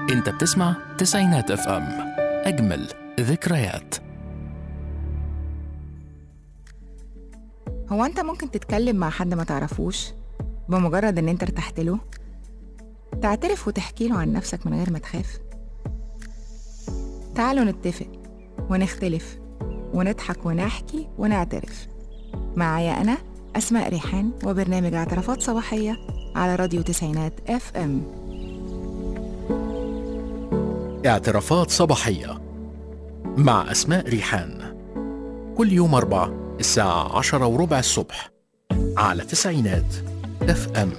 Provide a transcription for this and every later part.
انت بتسمع تسعينات اف ام اجمل ذكريات هو انت ممكن تتكلم مع حد ما تعرفوش بمجرد ان انت ارتحت له تعترف وتحكي له عن نفسك من غير ما تخاف تعالوا نتفق ونختلف ونضحك ونحكي ونعترف معايا انا اسماء ريحان وبرنامج اعترافات صباحيه على راديو تسعينات اف ام اعترافات صباحية مع أسماء ريحان كل يوم أربع الساعة عشرة وربع الصبح على تسعينات اف ام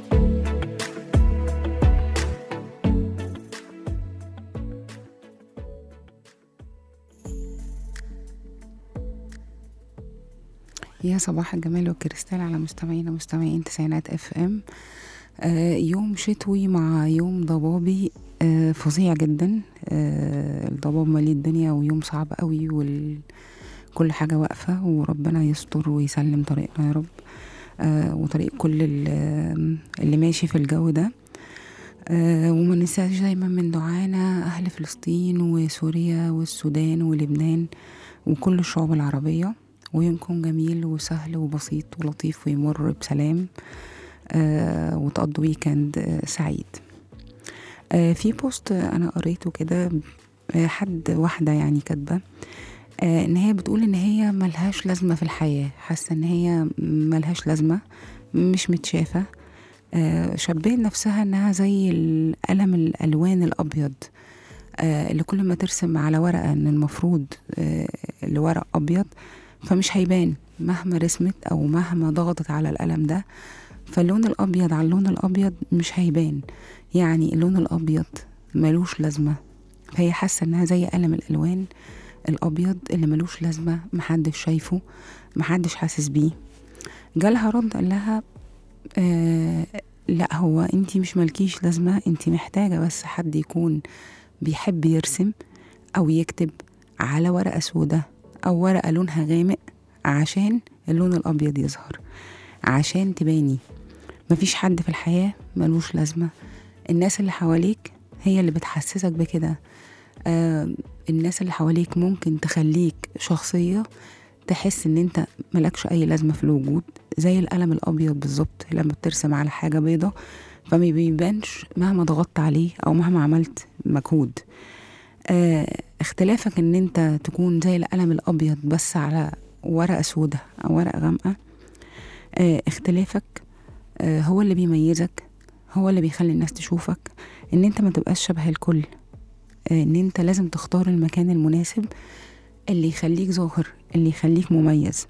يا صباح الجمال والكريستال على مستمعينا مستمعين تسعينات اف ام آه يوم شتوي مع يوم ضبابي آه فظيع جدا آه الضباب مالي الدنيا ويوم صعب قوي وكل حاجة واقفة وربنا يستر ويسلم طريقنا يا رب آه وطريق كل ال- اللي ماشي في الجو ده آه وما ننساش دايما من دعانا أهل فلسطين وسوريا والسودان ولبنان وكل الشعوب العربية ويومكم جميل وسهل وبسيط ولطيف ويمر بسلام آه وتقضوا ويكند آه سعيد آه في بوست أنا قريته كده آه حد واحدة يعني كاتبة آه إن هي بتقول إن هي ملهاش لازمة في الحياة حاسة إن هي ملهاش لازمة مش متشافة آه شبهت نفسها إنها زي القلم الألوان الأبيض آه اللي كل ما ترسم على ورقة إن المفروض آه الورق أبيض فمش هيبان مهما رسمت أو مهما ضغطت على القلم ده فاللون الأبيض على اللون الأبيض مش هيبان يعني اللون الأبيض ملوش لازمة فهي حاسة إنها زي قلم الألوان الأبيض اللي ملوش لازمة محدش شايفه محدش حاسس بيه جالها رد قال لها آه لا هو انتي مش ملكيش لازمة انتي محتاجة بس حد يكون بيحب يرسم أو يكتب على ورقة سودة أو ورقة لونها غامق عشان اللون الأبيض يظهر عشان تباني مفيش حد في الحياة ملوش لازمة الناس اللي حواليك هي اللي بتحسسك بكده آه الناس اللي حواليك ممكن تخليك شخصية تحس ان انت ملكش اي لازمة في الوجود زي القلم الابيض بالظبط لما بترسم على حاجة بيضة فما بيبانش مهما ضغطت عليه او مهما عملت مجهود آه اختلافك ان انت تكون زي القلم الابيض بس على ورقة سودة او ورقة غامقة آه اختلافك آه هو اللي بيميزك هو اللي بيخلي الناس تشوفك ان انت ما تبقاش شبه الكل آه ان انت لازم تختار المكان المناسب اللي يخليك ظاهر اللي يخليك مميز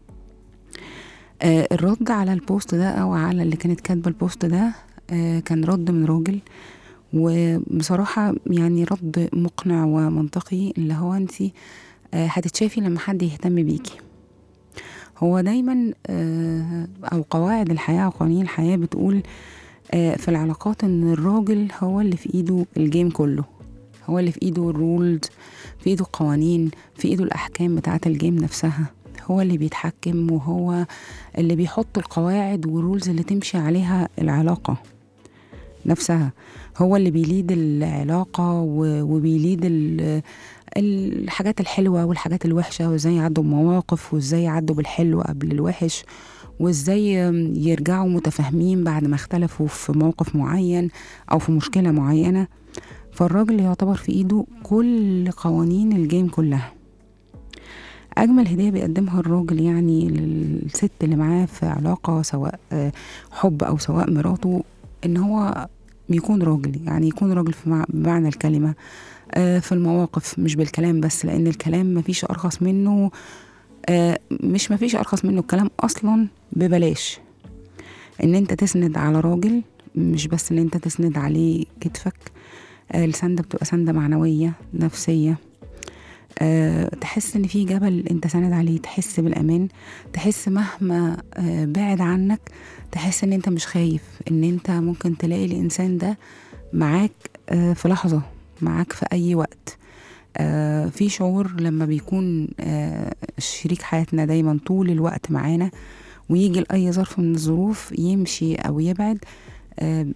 آه الرد على البوست ده او على اللي كانت كاتبه البوست ده آه كان رد من راجل وبصراحة يعني رد مقنع ومنطقي اللي هو انت آه هتتشافي لما حد يهتم بيكي هو دايما آه او قواعد الحياة او قوانين الحياة بتقول آه في العلاقات ان الراجل هو اللي في ايده الجيم كله هو اللي في ايده الرولز في ايده القوانين في ايده الاحكام بتاعة الجيم نفسها هو اللي بيتحكم وهو اللي بيحط القواعد والرولز اللي تمشي عليها العلاقة نفسها هو اللي بيليد العلاقة و- وبيليد ال- الحاجات الحلوة والحاجات الوحشة وازاي يعدوا بمواقف وازاي يعدوا بالحلو قبل الوحش وازاي يرجعوا متفاهمين بعد ما اختلفوا في موقف معين او في مشكلة معينة فالراجل يعتبر في ايده كل قوانين الجيم كلها اجمل هديه بيقدمها الراجل يعني للست اللي معاه في علاقه سواء آه، حب او سواء مراته ان هو بيكون راجل يعني يكون راجل في مع- بمعنى الكلمه آه، في المواقف مش بالكلام بس لان الكلام مفيش ارخص منه آه، مش مفيش ارخص منه الكلام اصلا ببلاش ان انت تسند على راجل مش بس ان انت تسند عليه كتفك آه، السندة بتبقى سندة معنوية نفسية أه تحس ان في جبل انت ساند عليه تحس بالامان تحس مهما أه بعد عنك تحس ان انت مش خايف ان انت ممكن تلاقي الانسان ده معاك أه في لحظة معاك في اي وقت أه في شعور لما بيكون أه شريك حياتنا دايما طول الوقت معانا ويجي لأي ظرف من الظروف يمشي أو يبعد آه،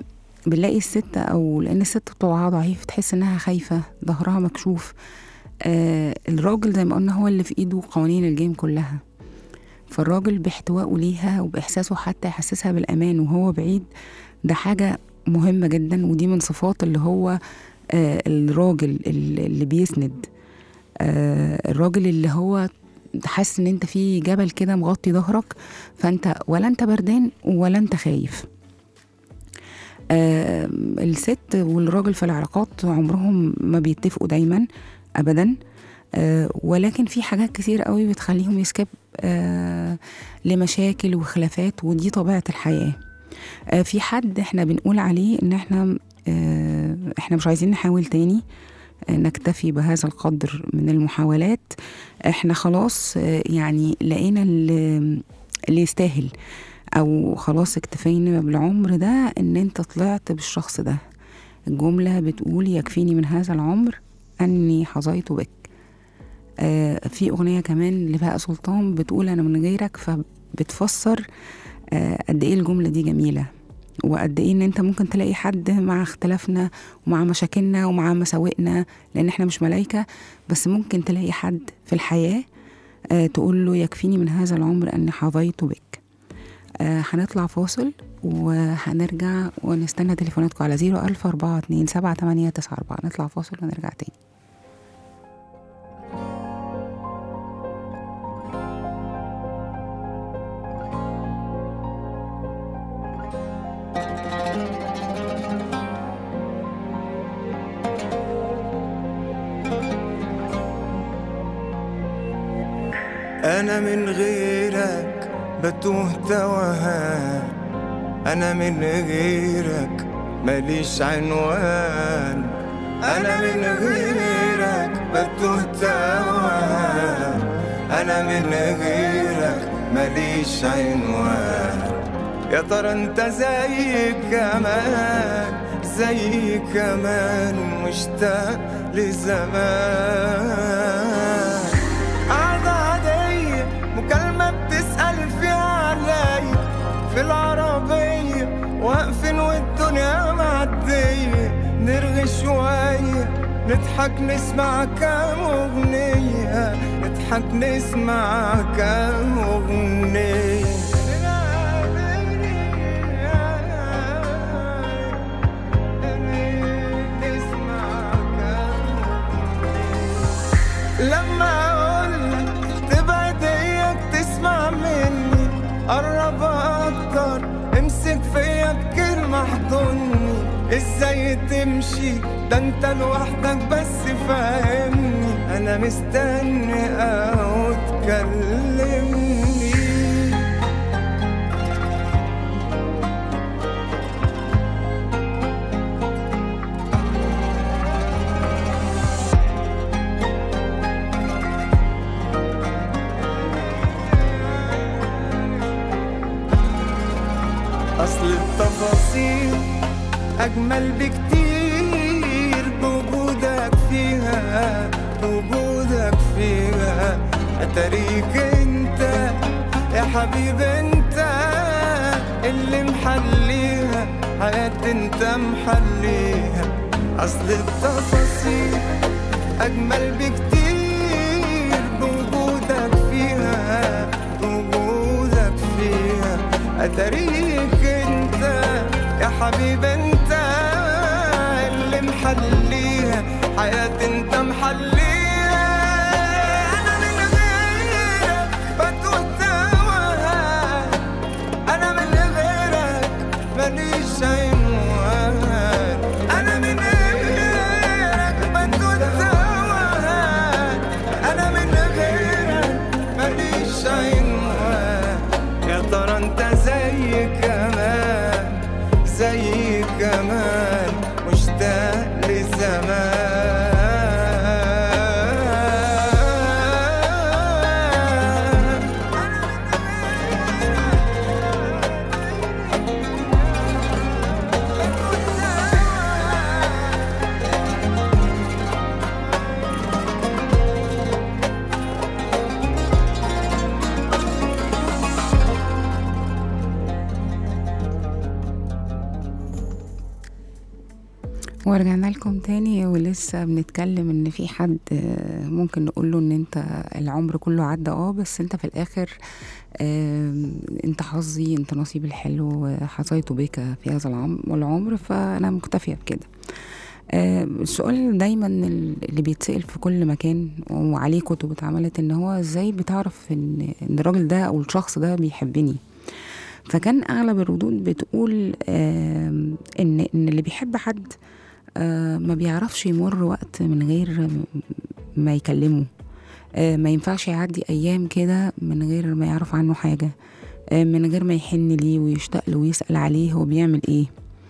بنلاقي الست او لان الست طبعها ضعيف تحس انها خايفه ظهرها مكشوف آه الراجل زي ما قلنا هو اللي في ايده قوانين الجيم كلها فالراجل باحتوائه ليها وباحساسه حتى يحسسها بالامان وهو بعيد ده حاجه مهمه جدا ودي من صفات اللي هو آه الراجل اللي اللي بيسند آه الراجل اللي هو حاسس ان انت في جبل كده مغطي ظهرك فانت ولا انت بردان ولا انت خايف آه الست والراجل في العلاقات عمرهم ما بيتفقوا دايما ابدا آه ولكن في حاجات كتير قوي بتخليهم يسكب آه لمشاكل وخلافات ودي طبيعه الحياه آه في حد احنا بنقول عليه ان احنا آه احنا مش عايزين نحاول تاني آه نكتفي بهذا القدر من المحاولات احنا خلاص آه يعني لقينا اللي اللي يستاهل او خلاص اكتفينا بالعمر ده ان انت طلعت بالشخص ده الجملة بتقول يكفيني من هذا العمر اني حظيت بك آه في اغنية كمان لبهاء سلطان بتقول انا من غيرك فبتفسر آه قد ايه الجملة دي جميلة وقد ايه ان انت ممكن تلاقي حد مع اختلافنا ومع مشاكلنا ومع مساوئنا لان احنا مش ملايكة بس ممكن تلاقي حد في الحياة آه تقول له يكفيني من هذا العمر اني حظيت بك آه هنطلع فاصل وهنرجع ونستنى تليفوناتكم على زيرو ألف أربعة اتنين سبعة تمانية تسعة أربعة نطلع فاصل ونرجع تاني أنا من غيرك بتوه توهان أنا من غيرك ماليش عنوان أنا من غيرك بتوه توهان أنا من غيرك ماليش عنوان يا ترى انت زي كمان زي كمان مشتاق لزمان قعدة عادية مكالمة بتسأل فيها عليا في العربية واقفين والدنيا معدية نرغي شوية نضحك نسمع كام أغنية نضحك نسمع كام أغنية نسمع كام لما اقولك تبعد اياك تسمع مني قرب اكتر امسك فيا بكلمة احضني ازاي تمشي ده انت لوحدك بس فاهمني انا مستني او تكلمني أصل التفاصيل أجمل بكتير بوجودك فيها بوجودك فيها أتاريك أنت يا حبيب أنت اللي محليها حياتي أنت محليها أصل التفاصيل أجمل بكتير بوجودك فيها بوجودك فيها أتاريك أنت يا حبيب أنت اللي محليها حياتي أنت محليها أنا من غيرك بتوه توهان أنا من غيرك ماليش عنوان أنا من غيرك بتوه توهان أنا من غيرك ماليش عنوان يا ترى أنت زي كمان زي كمان مشتاق لزمان ورجعنا لكم تاني ولسه بنتكلم ان في حد آه، ممكن نقول له ان انت العمر كله عدى اه بس انت في الاخر آم، انت حظي انت نصيبي الحلو آه، حظيت بك في هذا العم- العمر فانا مكتفيه بكده آه، السؤال دايما اللي بيتسأل في كل مكان وعليه كتب اتعملت ان هو ازاي بتعرف ان ان الراجل ده او الشخص ده بيحبني فكان اغلب الردود بتقول آم، ان ان اللي بيحب حد آه، ما بيعرفش يمر وقت من غير ما يكلمه آه، ما ينفعش يعدي ايام كده من غير ما يعرف عنه حاجه آه، من غير ما يحن ليه ويشتاق له ويسال عليه هو بيعمل ايه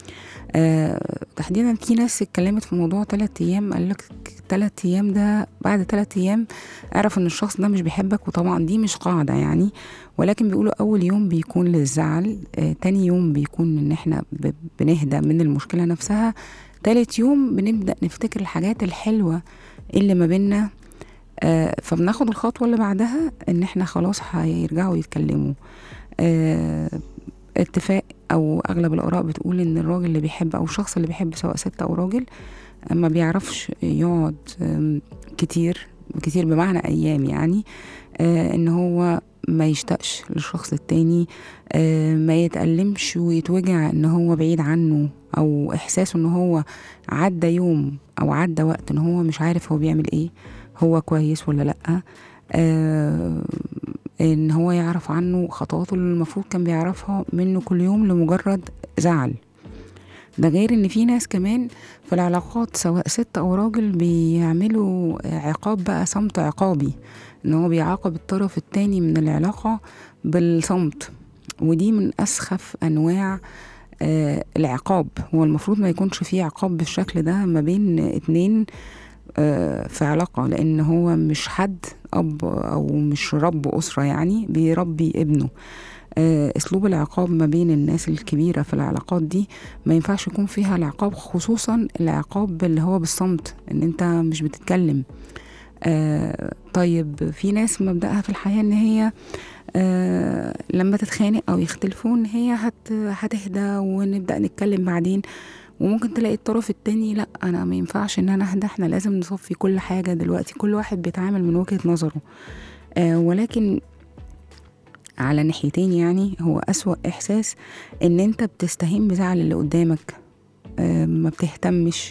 آه، تحديدا في ناس اتكلمت في موضوع تلات ايام قال لك تلات ايام ده بعد تلات ايام اعرف ان الشخص ده مش بيحبك وطبعا دي مش قاعده يعني ولكن بيقولوا اول يوم بيكون للزعل آه، تاني يوم بيكون ان احنا ب- بنهدى من المشكله نفسها تالت يوم بنبدا نفتكر الحاجات الحلوه اللي ما بينا آه، فبناخد الخطوه اللي بعدها ان احنا خلاص هيرجعوا يتكلموا آه، اتفاق او اغلب الاراء بتقول ان الراجل اللي بيحب او الشخص اللي بيحب سواء ست او راجل ما بيعرفش يقعد آم، كتير كتير بمعنى ايام يعني آه، ان هو ما يشتاقش للشخص التاني آه، ما يتألمش ويتوجع ان هو بعيد عنه او احساسه ان هو عدى يوم او عدى وقت ان هو مش عارف هو بيعمل ايه هو كويس ولا لا آه ان هو يعرف عنه خطواته اللي المفروض كان بيعرفها منه كل يوم لمجرد زعل ده غير ان في ناس كمان في العلاقات سواء ست او راجل بيعملوا عقاب بقى صمت عقابي ان هو بيعاقب الطرف التاني من العلاقة بالصمت ودي من اسخف انواع آه العقاب هو المفروض ما يكونش فيه عقاب بالشكل ده ما بين اتنين آه في علاقة لأن هو مش حد أب أو مش رب أسرة يعني بيربي ابنه آه أسلوب العقاب ما بين الناس الكبيرة في العلاقات دي ما ينفعش يكون فيها العقاب خصوصا العقاب اللي هو بالصمت إن أنت مش بتتكلم آه طيب في ناس مبدأها في الحياة إن هي آه لما تتخانق أو يختلفوا إن هي هت هتهدى ونبدأ نتكلم بعدين وممكن تلاقي الطرف التاني لا انا ما ينفعش ان انا اهدى احنا لازم نصفي كل حاجه دلوقتي كل واحد بيتعامل من وجهه نظره آه ولكن على ناحيتين يعني هو أسوأ إحساس إن أنت بتستهين بزعل اللي قدامك آه ما بتهتمش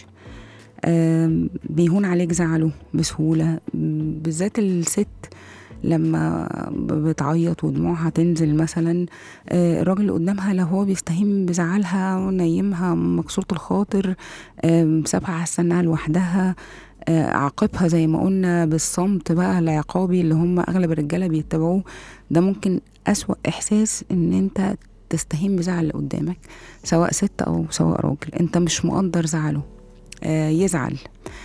آه بيهون عليك زعله بسهولة م، بالذات الست لما ب- بتعيط ودموعها تنزل مثلا آه، الراجل اللي قدامها لو هو بيستهين بزعلها ونيمها مكسورة الخاطر آم، سابها على السنة لوحدها آه، عاقبها زي ما قلنا بالصمت بقى العقابي اللي هم أغلب الرجالة بيتبعوه ده ممكن أسوأ إحساس إن أنت تستهين بزعل اللي قدامك سواء ست أو سواء راجل أنت مش مقدر زعله آه، يزعل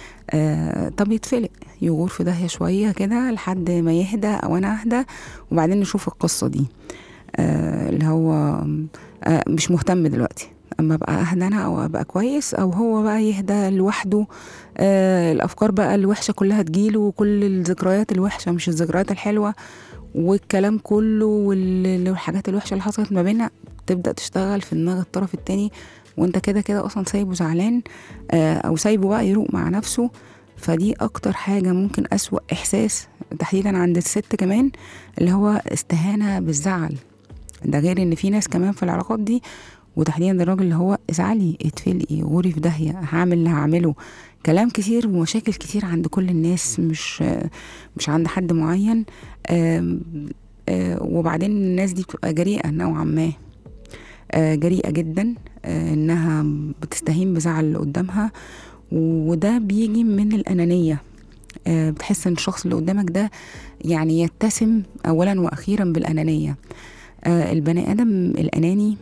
آه، طب يتفلق يغور في داهية شوية كده لحد ما يهدى أو أنا أهدى وبعدين نشوف القصة دي آه، اللي هو آه، مش مهتم دلوقتي اما ابقى اهدى انا او ابقى كويس او هو بقى يهدى لوحده آه الافكار بقى الوحشه كلها تجيله وكل الذكريات الوحشه مش الذكريات الحلوه والكلام كله وال- والحاجات الوحشه اللي حصلت ما بيننا تبدا تشتغل في دماغ الطرف التاني وانت كده كده اصلا سايبه زعلان آه او سايبه بقى يروق مع نفسه فدي اكتر حاجه ممكن اسوا احساس تحديدا عند الست كمان اللي هو استهانه بالزعل ده غير ان في ناس كمان في العلاقات دي وتحديدا الراجل اللي هو ازعلي اتفلقي غوري في داهيه هعمل اللي هعمله كلام كتير ومشاكل كتير عند كل الناس مش مش عند حد معين آم، آه، وبعدين الناس دي بتبقى جريئه نوعا ما آه، جريئه جدا آه، انها بتستهين بزعل اللي قدامها وده بيجي من الانانيه آه، بتحس ان الشخص اللي قدامك ده يعني يتسم اولا واخيرا بالانانيه آه، البني ادم الاناني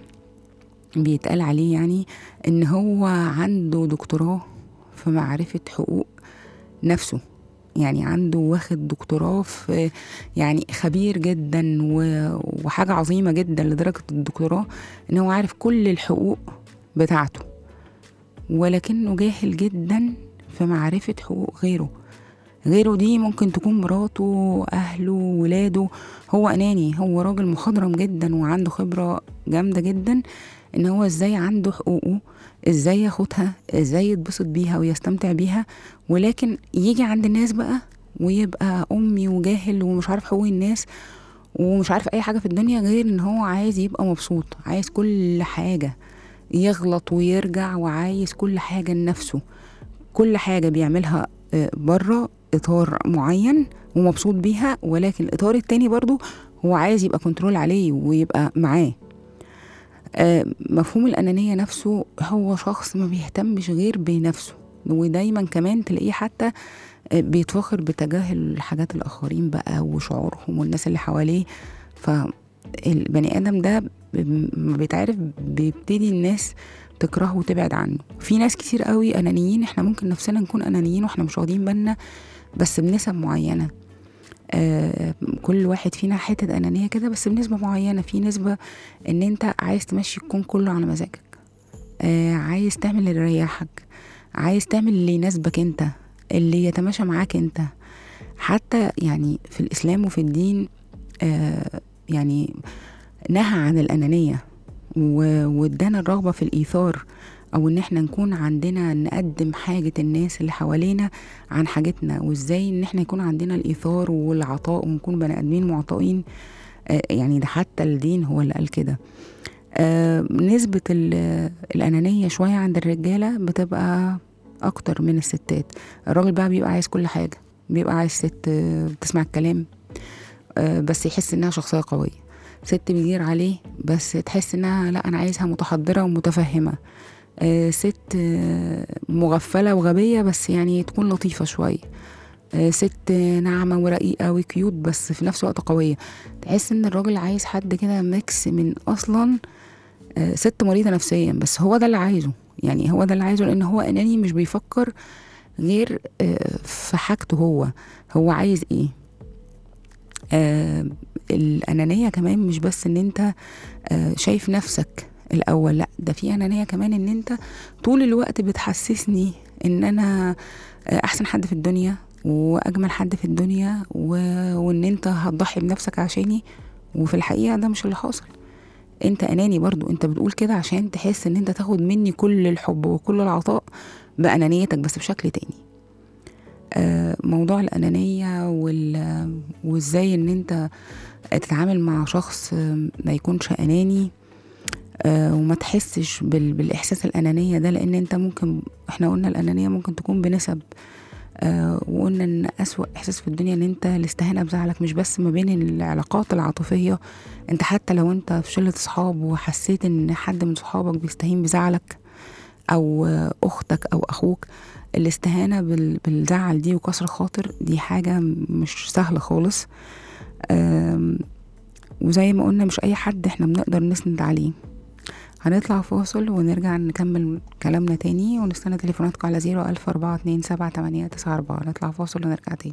بيتقال عليه يعني ان هو عنده دكتوراه في معرفة حقوق نفسه يعني عنده واخد دكتوراه في يعني خبير جدا و- وحاجة عظيمة جدا لدرجة الدكتوراه ان هو عارف كل الحقوق بتاعته ولكنه جاهل جدا في معرفة حقوق غيره غيره دي ممكن تكون مراته أهله ولاده هو أناني هو راجل مخضرم جدا وعنده خبرة جامدة جدا ان هو ازاي عنده حقوقه ازاي ياخدها ازاي يتبسط بيها ويستمتع بيها ولكن يجي عند الناس بقى ويبقى امي وجاهل ومش عارف حقوق الناس ومش عارف اي حاجه في الدنيا غير ان هو عايز يبقى مبسوط عايز كل حاجه يغلط ويرجع وعايز كل حاجه لنفسه كل حاجه بيعملها آه، بره اطار معين ومبسوط بيها ولكن الاطار التاني برضو هو عايز يبقى كنترول عليه ويبقى معاه آه، مفهوم الأنانية نفسه هو شخص ما بيهتمش غير بنفسه ودايما كمان تلاقيه حتى آه، بيتفخر بتجاهل حاجات الآخرين بقى وشعورهم والناس اللي حواليه فالبني آدم ده ب- ما بيتعرف بيبتدي الناس تكرهه وتبعد عنه في ناس كتير قوي أنانيين احنا ممكن نفسنا نكون أنانيين واحنا مش واخدين بالنا بس بنسب معينة آه، كل واحد فينا حتة أنانية كده بس بنسبة معينة في نسبة إن أنت عايز تمشي الكون كله على مزاجك آه، عايز تعمل اللي يريحك عايز تعمل اللي يناسبك أنت اللي يتماشى معاك أنت حتى يعني في الإسلام وفي الدين آه، يعني نهى عن الأنانية و- وادانا الرغبة في الإيثار أو إن احنا نكون عندنا نقدم حاجة الناس اللي حوالينا عن حاجتنا وإزاي إن احنا يكون عندنا الإيثار والعطاء ونكون بني آدمين معطائين آه، يعني ده حتى الدين هو اللي قال كده آه، نسبة ال- الأنانية شوية عند الرجالة بتبقى أكتر من الستات الراجل بقى بيبقى عايز كل حاجة بيبقى عايز ست آه، بتسمع الكلام آه، بس يحس إنها شخصية قوية ست بيغير عليه بس تحس إنها لا أنا عايزها متحضرة ومتفهمة آه، ست آه، مغفلة وغبية بس يعني تكون لطيفة شوية آه، ست ناعمة ورقيقة وكيوت بس في نفس الوقت قوية تحس ان الراجل عايز حد كده ميكس من اصلا آه، ست مريضة نفسيا بس هو ده اللي عايزه يعني هو ده اللي عايزه لان هو اناني مش بيفكر غير آه، في حاجته هو هو عايز ايه آه الأنانية كمان مش بس إن أنت آه شايف نفسك الأول لأ ده في أنانية كمان إن أنت طول الوقت بتحسسني إن أنا آه أحسن حد في الدنيا وأجمل حد في الدنيا و... وإن أنت هتضحي بنفسك عشاني وفي الحقيقة ده مش اللي حاصل انت اناني برضو انت بتقول كده عشان تحس ان انت تاخد مني كل الحب وكل العطاء بانانيتك بس بشكل تاني آه، موضوع الانانيه وال... وازاي ان انت تتعامل مع شخص آه، ما يكونش اناني آه، وما تحسش بال... بالاحساس الانانيه ده لان انت ممكن احنا قلنا الانانيه ممكن تكون بنسب آه، وقلنا ان اسوأ احساس في الدنيا ان انت الاستهانه بزعلك مش بس ما بين العلاقات العاطفيه انت حتى لو انت في شله اصحاب وحسيت ان حد من صحابك بيستهين بزعلك او آه، اختك او اخوك الاستهانه بال- بالزعل دي وكسر خاطر دي حاجه مش سهله خالص آم، وزي ما قلنا مش اي حد احنا بنقدر نسند عليه هنطلع فاصل ونرجع نكمل كلامنا تاني ونستنى تليفوناتكم على زيرو ألف أربعة اتنين سبعة تمانية تسعة أربعة نطلع فاصل ونرجع تاني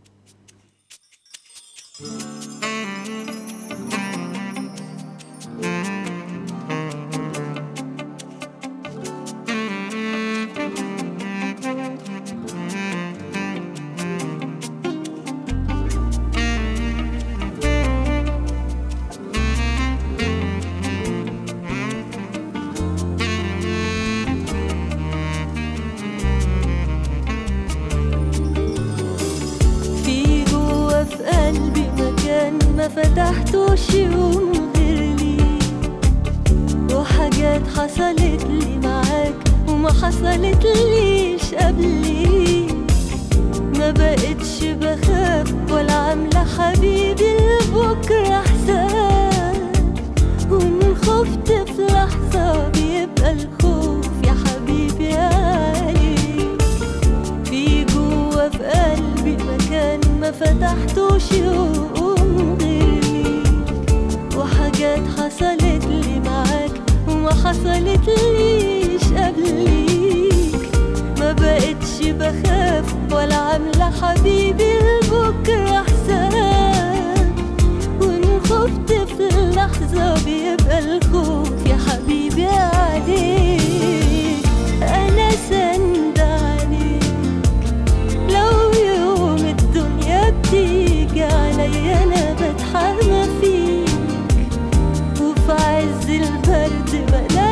في جوا في قلبي مكان ما فتحتوش يوم غير ليك وحاجات حصلت لي معاك وما حصلت ليش قبليك ما بقتش بخاف ولا عاملة حبيبي لبكرة حساب ومن خفت في لحظة بيبقى الخوف يا حبيبي عليك في جوا في قلبي مكان ما فتحتوش يوم غير ليك وحاجات حصلت لي معاك وما حصلت ليش قبليك ما بقتش بخاف ولا عاملة حبيبي لبكرة حساب وإن خفت في اللحظة بيبقى الخوف يا حبيبي عليك أنا سند عليك لو يوم الدنيا بتيجي عليا انا بتحمى فيك وفي عز البرد بلاقي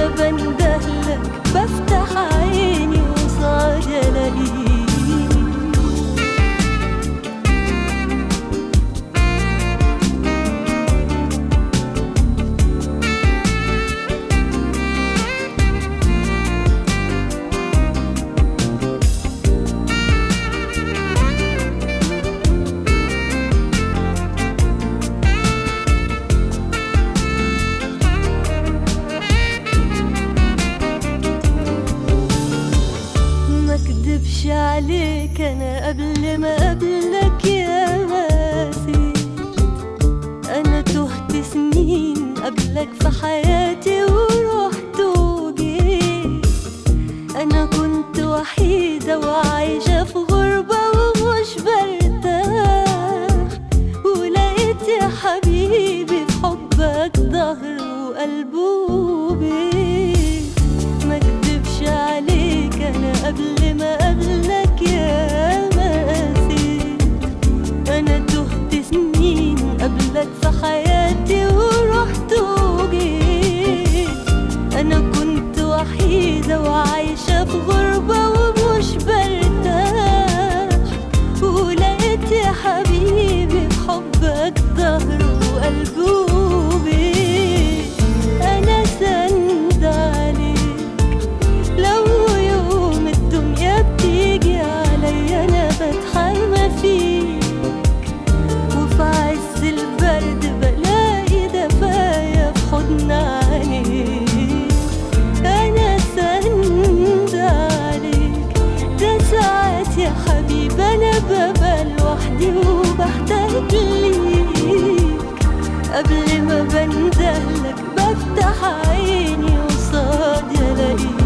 بندهلك بفتح عيني وصعد الاقيك ما اكدبش عليك انا قبل ما اقابلك يا ماسي انا تهت سنين قبلك في حياتي ورحت وجيت انا كنت وحيدة وعايشة في غربة ومش برتاح ولقيت يا حبيبي في حبك ظهر وقلب وبيت ما اكدبش عليك انا قبل ما اقابلك يا ماسيت انا تهت سنين قبلك في حياتي ورحت وجيت انا كنت وحيدة وعايشة في غربة ومش برتاح ولقيت يا حبيبي في حبك ظهر وقلب وبيت انا سند عليك لو يوم الدنيا بتيجي عليا انا بتحمى فيك وفي عز البرد بلاقي دفايا في حضن عينيك انا سند عليك ده ساعات يا حبيبي انا ببقى لوحدي وبحتاج ليك قبل ما بندهلك بفتح عيني وصاد الاقيك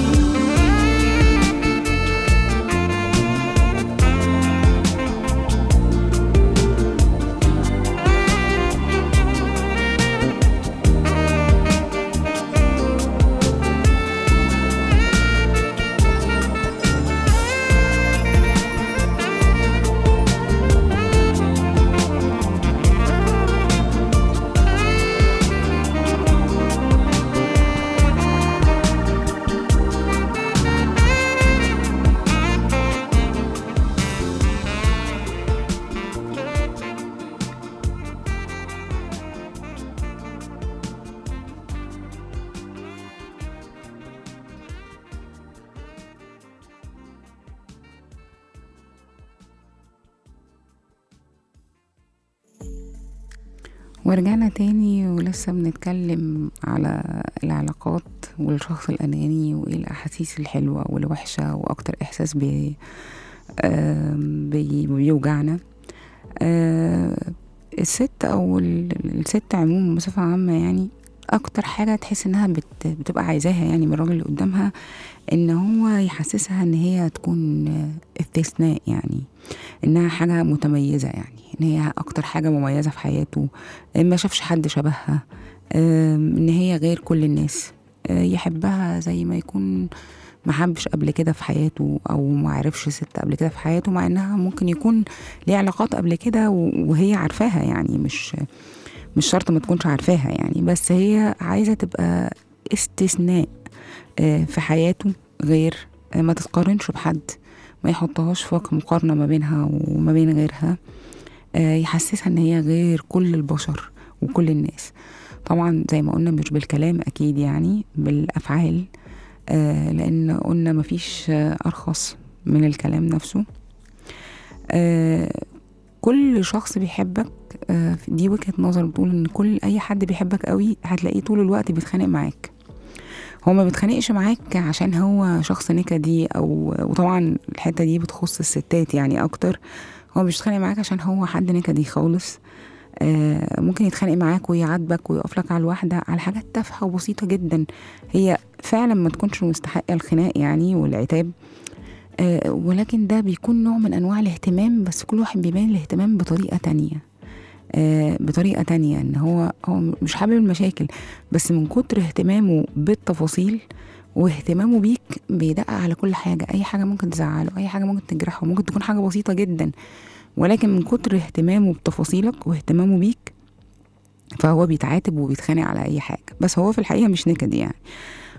ورجعنا تاني ولسه بنتكلم على العلاقات والشخص الأناني وإيه الأحاسيس الحلوة والوحشة وأكتر إحساس بي آم، بي بيوجعنا آه، الست أو ال- الست عموما بصفة عامة يعني أكتر حاجة تحس إنها بت بتبقى عايزاها يعني من الراجل اللي قدامها إن هو يحسسها إن هي تكون آه، استثناء يعني إنها حاجة متميزة يعني إن هي أكتر حاجة مميزة في حياته ما شافش حد شبهها آم، ان هي غير كل الناس آه، يحبها زي ما يكون ما حبش قبل كده في حياته او ما عرفش ست قبل كده في حياته مع انها ممكن يكون ليه علاقات قبل كده و- وهي عارفاها يعني مش مش شرط ما تكونش عارفاها يعني بس هي عايزة تبقى استثناء آه، في حياته غير آه، ما تتقارنش بحد ما يحطهاش في وجه مقارنة ما بينها وما بين غيرها آه، يحسسها ان هي غير كل البشر وكل الناس طبعا زي ما قلنا مش بالكلام اكيد يعني بالافعال آه، لان قلنا مفيش آه، ارخص من الكلام نفسه آه، كل شخص بيحبك آه، دي وجهة نظر بتقول ان كل اي حد بيحبك قوي هتلاقيه طول الوقت بيتخانق معاك هو ما بيتخانقش معاك عشان هو شخص نكدي او وطبعا الحته دي بتخص الستات يعني اكتر هو مش بيتخانق معاك عشان هو حد نكدي خالص آه ممكن يتخانق معاك ويعاتبك ويقف لك على الواحدة على حاجات تافهة وبسيطة جدا هي فعلا ما تكونش مستحقة الخناق يعني والعتاب آه ولكن ده بيكون نوع من أنواع الاهتمام بس كل واحد بيبان الاهتمام بطريقة تانية آه بطريقة تانية ان هو هو مش حابب المشاكل بس من كتر اهتمامه بالتفاصيل واهتمامه بيك بيدقق على كل حاجة أي حاجة ممكن تزعله أي حاجة ممكن تجرحه ممكن تكون حاجة بسيطة جدا ولكن من كتر اهتمامه بتفاصيلك واهتمامه بيك فهو بيتعاتب وبيتخانق على أي حاجة بس هو في الحقيقة مش نكد يعني